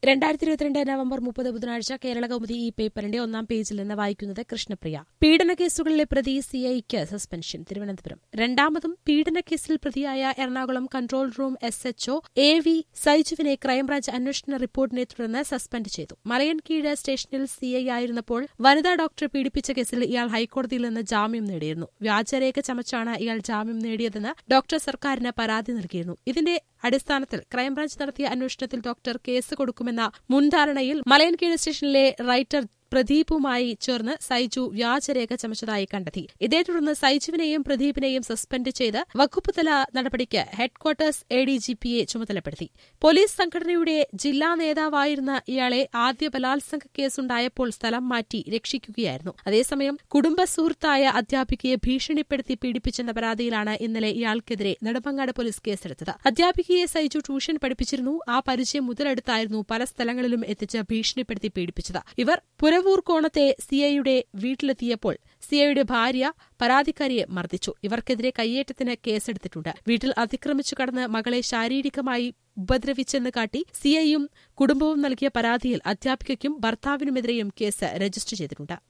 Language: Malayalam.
രണ്ടായിരത്തി ഇരുപത്തിരണ്ട് നവംബർ മുപ്പത് ബുധനാഴ്ച കേരള കൗമുദി ഈ പേപ്പറിന്റെ ഒന്നാം പേജിൽ നിന്ന് വായിക്കുന്നത് കൃഷ്ണപ്രിയ പീഡന കേസുകളിലെ പ്രതി സിഐക്ക് സസ്പെൻഷൻ തിരുവനന്തപുരം രണ്ടാമതും പീഡന കേസിൽ പ്രതിയായ Ernakulam control room S H O A V സൈജുവിനെ ക്രൈംബ്രാഞ്ച് അന്വേഷണ റിപ്പോർട്ടിനെ തുടർന്ന് സസ്പെൻഡ് ചെയ്തു മലയൻകീഴ് സ്റ്റേഷനിൽ സിഐ ആയിരുന്നപ്പോൾ വനിതാ ഡോക്ടറെ പീഡിപ്പിച്ച കേസിൽ ഇയാൾ ഹൈക്കോടതിയിൽ നിന്ന് ജാമ്യം നേടിയിരുന്നു വ്യാജരേഖ ചമച്ചാണ് ഇയാൾ ജാമ്യം നേടിയതെന്ന് ഡോക്ടർ സർക്കാരിന് പരാതി നൽകിയിരുന്നു ഇതിന്റെ അടിസ്ഥാനത്തിൽ ക്രൈംബ്രാഞ്ച് നടത്തിയ അന്വേഷണത്തിൽ ഡോക്ടർ കേസ് കൊടുക്കുമെന്ന മുൻധാരണയിൽ മലയൻകീഴ് സ്റ്റേഷനിലെ റൈറ്റർ പ്രദീപുമായി ചേർന്ന് സൈജു വ്യാജരേഖ ചമച്ചതായി കണ്ടെത്തി ഇതേ തുടർന്ന് സൈജുവിനെയും പ്രദീപിനെയും സസ്പെൻഡ് ചെയ്ത് വകുപ്പുതല നടപടിക്ക് ഹെഡ്ക്വാർട്ടേഴ്സ് എ ഡി ജി പിയെ ചുമതലപ്പെടുത്തി പോലീസ് സംഘടനയുടെ ജില്ലാ നേതാവായിരുന്ന ഇയാളെ ആദ്യ ബലാത്സംഗ കേസുണ്ടായപ്പോൾ സ്ഥലം മാറ്റി രക്ഷിക്കുകയായിരുന്നു അതേസമയം കുടുംബ സുഹൃത്തായ അധ്യാപികയെ ഭീഷണിപ്പെടുത്തി പീഡിപ്പിച്ചെന്ന പരാതിയിലാണ് ഇന്നലെ ഇയാൾക്കെതിരെ നെടുമങ്ങാട് പോലീസ് കേസെടുത്തത് അധ്യാപികയെ സൈജു ട്യൂഷൻ പഠിപ്പിച്ചിരുന്നു ആ പരിചയം മുതലെടുത്തായിരുന്നു പല സ്ഥലങ്ങളിലും എത്തിച്ച് ഭീഷണിപ്പെടുത്തി പീഡിപ്പിച്ചത് ഇവർ പുരവൂർ കോണത്തെ സിഐയുടെ വീട്ടിലെത്തിയപ്പോൾ സിഐയുടെ ഭാര്യ പരാതിക്കാരിയെ മർദ്ദിച്ചു ഇവർക്കെതിരെ കയ്യേറ്റത്തിന് കേസെടുത്തിട്ടുണ്ട് വീട്ടിൽ അതിക്രമിച്ചു കടന്ന് മകളെ ശാരീരികമായി ഉപദ്രവിച്ചെന്ന് കാട്ടി സിഐയും കുടുംബവും നൽകിയ പരാതിയിൽ അധ്യാപികയ്ക്കും ഭർത്താവിനുമെതിരെയും കേസ് രജിസ്റ്റർ ചെയ്തിട്ടുണ്ട്